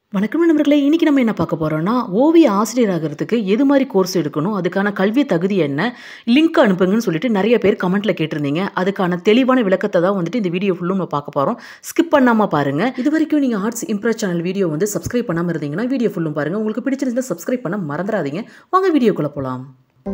வணக்கம் நண்பர்களே இன்றைக்கி நம்ம என்ன பார்க்க போகிறோம்னா ஓவிய ஆசிரியர் ஆகிறதுக்கு எது மாதிரி கோர்ஸ் எடுக்கணும் அதுக்கான கல்வி தகுதி என்ன லிங்க் அனுப்புங்கன்னு சொல்லிட்டு நிறைய பேர் கமெண்ட்டில் கேட்டிருந்தீங்க அதுக்கான தெளிவான விளக்கத்தை தான் வந்துட்டு இந்த வீடியோ ஃபுல்லும் நம்ம பார்க்க போகிறோம் ஸ்கிப் பண்ணாமல் பாருங்கள் இது வரைக்கும் நீங்கள் ஆர்ட்ஸ் இம்ப்ரெஸ் சேனல் வீடியோ வந்து சப்ஸ்கிரைப் பண்ணாமல் இருந்தீங்கன்னா வீடியோ ஃபுல்லும் பாருங்கள் உங்களுக்கு பிடிச்சிருந்தா சப்ஸ்கிரைப் பண்ண மறந்துடாதீங்க வாங்க வீடியோக்குள்ளே போகலாம்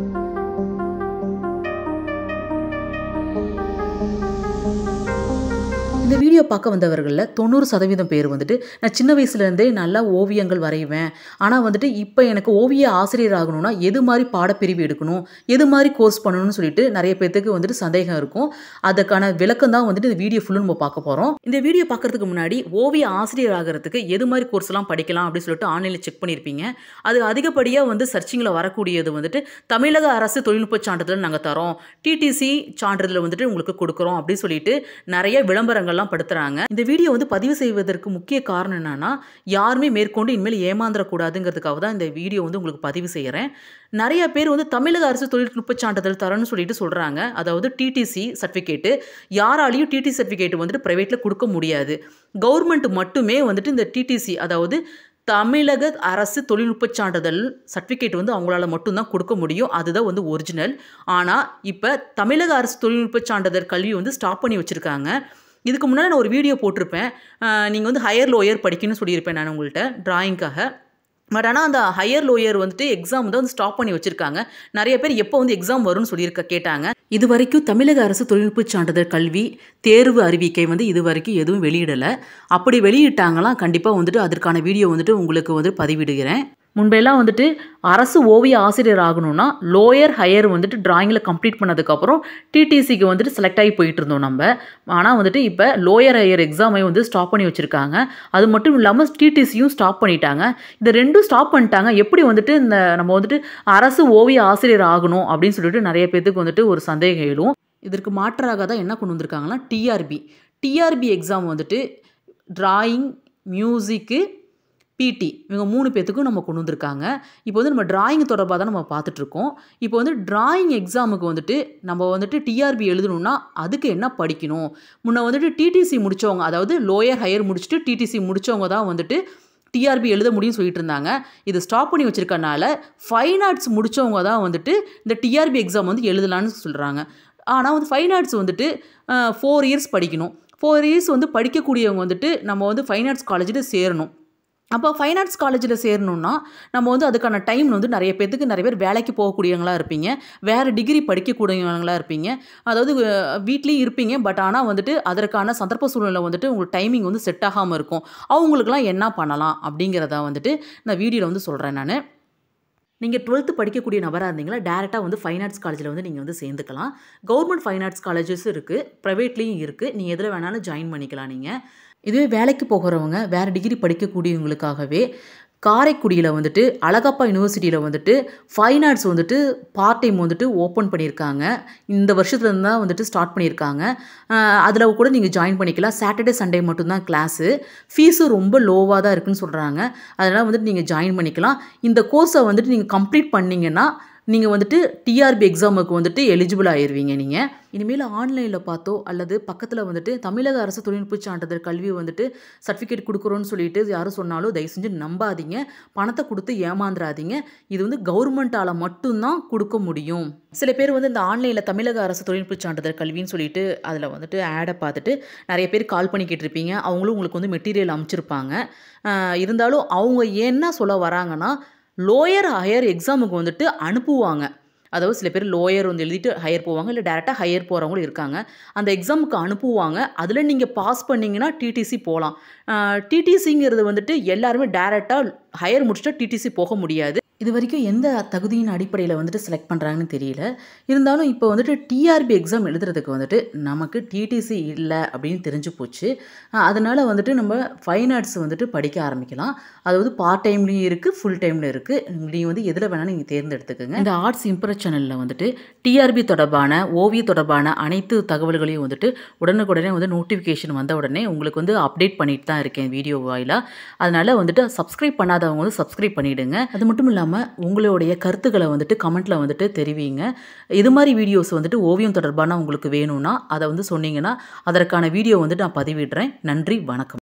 இந்த வீடியோ பார்க்க வந்தவர்களில் தொண்ணூறு சதவீதம் பேர் வந்துட்டு நான் சின்ன வயசுலேருந்தே நல்லா ஓவியங்கள் வரைவேன் ஆனால் வந்துட்டு இப்போ எனக்கு ஓவிய ஆசிரியர் ஆகணும்னா எது மாதிரி பாடப்பிரிவு எடுக்கணும் எது மாதிரி கோர்ஸ் பண்ணணும்னு சொல்லிட்டு நிறைய பேர்த்துக்கு வந்துட்டு சந்தேகம் இருக்கும் அதுக்கான விளக்கம் தான் வந்துட்டு இந்த வீடியோ ஃபுல்லும் நம்ம பார்க்க போகிறோம் இந்த வீடியோ பார்க்கறதுக்கு முன்னாடி ஓவிய ஆசிரியர் ஆகிறதுக்கு எது மாதிரி கோர்ஸ்லாம் படிக்கலாம் அப்படின்னு சொல்லிட்டு ஆன்லைனில் செக் பண்ணியிருப்பீங்க அது அதிகப்படியாக வந்து சர்ச்சிங்கில் வரக்கூடியது வந்துட்டு தமிழக அரசு தொழில்நுட்ப சான்றிதழ் நாங்கள் தரோம் டிடிசி சான்றிதழ் வந்துட்டு உங்களுக்கு கொடுக்குறோம் அப்படின்னு சொல்லிட்டு நிறைய விளம்பரங்கள் எல்லாம் படுத்துறாங்க இந்த வீடியோ வந்து பதிவு செய்வதற்கு முக்கிய காரணம் என்னன்னா யாருமே மேற்கொண்டு இனிமேல் ஏமாந்துடக்கூடாதுங்கிறதுக்காக தான் இந்த வீடியோ வந்து உங்களுக்கு பதிவு செய்கிறேன் நிறைய பேர் வந்து தமிழக அரசு தொழில்நுட்ப சான்றிதழ் தரேன்னு சொல்லிட்டு சொல்கிறாங்க அதாவது டிடிசி சர்டிஃபிகேட்டு யாராலையும் டிடி சர்டிஃபிகேட் வந்துட்டு ப்ரைவேட்டில் கொடுக்க முடியாது கவர்மெண்ட் மட்டுமே வந்துட்டு இந்த டிடிசி அதாவது தமிழக அரசு தொழில்நுட்ப சான்றிதழ் சர்டிஃபிகேட் வந்து அவங்களால மட்டும்தான் கொடுக்க முடியும் அதுதான் வந்து ஒரிஜினல் ஆனால் இப்போ தமிழக அரசு தொழில்நுட்ப சான்றிதழ் கல்வி வந்து ஸ்டாப் பண்ணி வச்சுருக்காங்க இதுக்கு முன்னாடி நான் ஒரு வீடியோ போட்டிருப்பேன் நீங்கள் வந்து ஹையர் லோயர் படிக்கணும்னு சொல்லியிருப்பேன் நான் உங்கள்கிட்ட ட்ராயிங்க்காக பட் ஆனால் அந்த ஹையர் லோயர் வந்துட்டு எக்ஸாம் வந்து வந்து ஸ்டாப் பண்ணி வச்சுருக்காங்க நிறைய பேர் எப்போ வந்து எக்ஸாம் வரும்னு சொல்லியிருக்க கேட்டாங்க இது வரைக்கும் தமிழக அரசு தொழில்நுட்ப சான்றிதழ் கல்வி தேர்வு அறிவிக்கை வந்து இது வரைக்கும் எதுவும் வெளியிடலை அப்படி வெளியிட்டாங்களாம் கண்டிப்பாக வந்துட்டு அதற்கான வீடியோ வந்துட்டு உங்களுக்கு வந்து பதிவிடுகிறேன் முன்பெல்லாம் வந்துட்டு அரசு ஓவிய ஆசிரியர் ஆகணும்னா லோயர் ஹையர் வந்துட்டு டிராயிங்கில் கம்ப்ளீட் பண்ணதுக்கப்புறம் டிடிசிக்கு வந்துட்டு செலக்ட் ஆகி போயிட்டு இருந்தோம் நம்ம ஆனால் வந்துட்டு இப்போ லோயர் ஹையர் எக்ஸாமை வந்து ஸ்டாப் பண்ணி வச்சுருக்காங்க அது மட்டும் இல்லாமல் டிடிசியும் ஸ்டாப் பண்ணிட்டாங்க இந்த ரெண்டும் ஸ்டாப் பண்ணிட்டாங்க எப்படி வந்துட்டு இந்த நம்ம வந்துட்டு அரசு ஓவிய ஆசிரியர் ஆகணும் அப்படின்னு சொல்லிட்டு நிறைய பேர்த்துக்கு வந்துட்டு ஒரு சந்தேகம் எழும் இதற்கு மாற்றாக தான் என்ன கொண்டு வந்திருக்காங்கன்னா டிஆர்பி டிஆர்பி எக்ஸாம் வந்துட்டு டிராயிங் மியூசிக்கு பிடி இவங்க மூணு பேர்த்துக்கும் நம்ம கொண்டு வந்திருக்காங்க இப்போ வந்து நம்ம டிராயிங் தொடர்பாக தான் நம்ம பார்த்துட்ருக்கோம் இப்போ வந்து டிராயிங் எக்ஸாமுக்கு வந்துட்டு நம்ம வந்துட்டு டிஆர்பி எழுதணும்னா அதுக்கு என்ன படிக்கணும் முன்ன வந்துட்டு டிடிசி முடித்தவங்க அதாவது லோயர் ஹையர் முடிச்சுட்டு டிடிசி முடித்தவங்க தான் வந்துட்டு டிஆர்பி எழுத முடியும்னு சொல்லிட்டு இருந்தாங்க இது ஸ்டாப் பண்ணி வச்சுருக்கனால ஃபைன் ஆர்ட்ஸ் முடித்தவங்க தான் வந்துட்டு இந்த டிஆர்பி எக்ஸாம் வந்து எழுதலான்னு சொல்கிறாங்க ஆனால் வந்து ஃபைன் ஆர்ட்ஸ் வந்துட்டு ஃபோர் இயர்ஸ் படிக்கணும் ஃபோர் இயர்ஸ் வந்து படிக்கக்கூடியவங்க வந்துட்டு நம்ம வந்து ஃபைன் ஆர்ட்ஸ் காலேஜில் சேரணும் அப்போ ஃபைன் ஆர்ட்ஸ் காலேஜில் சேரணுன்னா நம்ம வந்து அதுக்கான டைம் வந்து நிறைய பேர்த்துக்கு நிறைய பேர் வேலைக்கு போகக்கூடியவங்களா இருப்பீங்க வேறு டிகிரி படிக்கக்கூடியவங்களா இருப்பீங்க அதாவது வீட்லேயும் இருப்பீங்க பட் ஆனால் வந்துட்டு அதற்கான சந்தர்ப்ப சூழ்நிலை வந்துட்டு உங்களுக்கு டைமிங் வந்து செட் ஆகாமல் இருக்கும் அவங்களுக்குலாம் என்ன பண்ணலாம் அப்படிங்கிறத வந்துட்டு நான் வீடியோவில் வந்து சொல்கிறேன் நான் நீங்கள் டுவெல்த்து படிக்கக்கூடிய நபராக இருந்தீங்களா டேரெக்டாக வந்து ஃபைன் ஆர்ட்ஸ் காலேஜில் வந்து நீங்கள் வந்து சேர்ந்துக்கலாம் கவர்மெண்ட் ஃபைன் ஆர்ட்ஸ் காலேஜஸும் இருக்குது ப்ரைவேட்லேயும் இருக்குது நீங்கள் எதில் வேணாலும் ஜாயின் பண்ணிக்கலாம் நீங்கள் இதுவே வேலைக்கு போகிறவங்க வேறு டிகிரி படிக்கக்கூடியவங்களுக்காகவே காரைக்குடியில் வந்துட்டு அழகப்பா யூனிவர்சிட்டியில் வந்துட்டு ஃபைன் ஆர்ட்ஸ் வந்துட்டு பார்ட் டைம் வந்துட்டு ஓப்பன் பண்ணியிருக்காங்க இந்த வருஷத்துலேருந்து தான் வந்துட்டு ஸ்டார்ட் பண்ணியிருக்காங்க அதில் கூட நீங்கள் ஜாயின் பண்ணிக்கலாம் சாட்டர்டே சண்டே மட்டும்தான் கிளாஸு ஃபீஸும் ரொம்ப லோவாக தான் இருக்குன்னு சொல்கிறாங்க அதனால் வந்துட்டு நீங்கள் ஜாயின் பண்ணிக்கலாம் இந்த கோர்ஸை வந்துட்டு நீங்கள் கம்ப்ளீட் பண்ணிங்கன்னா நீங்கள் வந்துட்டு டிஆர்பி எக்ஸாமுக்கு வந்துட்டு எலிஜிபிள் ஆயிடுவீங்க நீங்கள் இனிமேல் ஆன்லைனில் பார்த்தோ அல்லது பக்கத்தில் வந்துட்டு தமிழக அரசு தொழில்நுட்ப சான்றிதழ் கல்வி வந்துட்டு சர்டிஃபிகேட் கொடுக்குறோன்னு சொல்லிட்டு யாரும் சொன்னாலும் தயவு செஞ்சு நம்பாதீங்க பணத்தை கொடுத்து ஏமாந்துடாதீங்க இது வந்து கவர்மெண்ட்டால் மட்டும்தான் கொடுக்க முடியும் சில பேர் வந்து இந்த ஆன்லைனில் தமிழக அரசு தொழில்நுட்ப சான்றிதழ் கல்வின்னு சொல்லிட்டு அதில் வந்துட்டு ஆடை பார்த்துட்டு நிறைய பேர் கால் பண்ணி கேட்டிருப்பீங்க அவங்களும் உங்களுக்கு வந்து மெட்டீரியல் அமைச்சிருப்பாங்க இருந்தாலும் அவங்க என்ன சொல்ல வராங்கன்னா லோயர் ஹையர் எக்ஸாமுக்கு வந்துட்டு அனுப்புவாங்க அதாவது சில பேர் லோயர் வந்து எழுதிட்டு ஹையர் போவாங்க இல்லை டேரெக்டாக ஹையர் போகிறவங்களும் இருக்காங்க அந்த எக்ஸாமுக்கு அனுப்புவாங்க அதில் நீங்கள் பாஸ் பண்ணிங்கன்னா டிடிசி போகலாம் டிடிசிங்கிறது வந்துட்டு எல்லாருமே டேரெக்டாக ஹையர் முடிச்சுட்டா டிடிசி போக முடியாது இது வரைக்கும் எந்த தகுதியின் அடிப்படையில் வந்துட்டு செலக்ட் பண்ணுறாங்கன்னு தெரியல இருந்தாலும் இப்போ வந்துட்டு டிஆர்பி எக்ஸாம் எழுதுறதுக்கு வந்துட்டு நமக்கு டிடிசி இல்லை அப்படின்னு தெரிஞ்சு போச்சு அதனால் வந்துட்டு நம்ம ஃபைன் ஆர்ட்ஸ் வந்துட்டு படிக்க ஆரம்பிக்கலாம் அதாவது பார்ட் டைம்லேயும் இருக்குது ஃபுல் டைமில் இருக்குது நீங்கள் வந்து எதில் வேணாலும் நீங்கள் தேர்ந்தெடுத்துக்கோங்க இந்த ஆர்ட்ஸ் இம்ப்ரெஸ் சேனலில் வந்துட்டு டிஆர்பி தொடர்பான ஓவிய தொடர்பான அனைத்து தகவல்களையும் வந்துட்டு உடனுக்குடனே வந்து நோட்டிஃபிகேஷன் வந்த உடனே உங்களுக்கு வந்து அப்டேட் பண்ணிட்டு தான் இருக்கேன் வீடியோ வாயிலாக அதனால் வந்துட்டு சப்ஸ்கிரைப் பண்ணாதவங்க வந்து சப்ஸ்கிரைப் பண்ணிவிடுங்க அது மட்டும் இல்லாமல் உங்களுடைய கருத்துக்களை வந்துட்டு கமெண்ட்டில் வந்துட்டு தெரிவிங்க இது மாதிரி வீடியோஸ் வந்துட்டு ஓவியம் தொடர்பான உங்களுக்கு வேணும்னா அதை வந்து சொன்னீங்கன்னா அதற்கான வீடியோ வந்துட்டு நான் பதிவிடுறேன் நன்றி வணக்கம்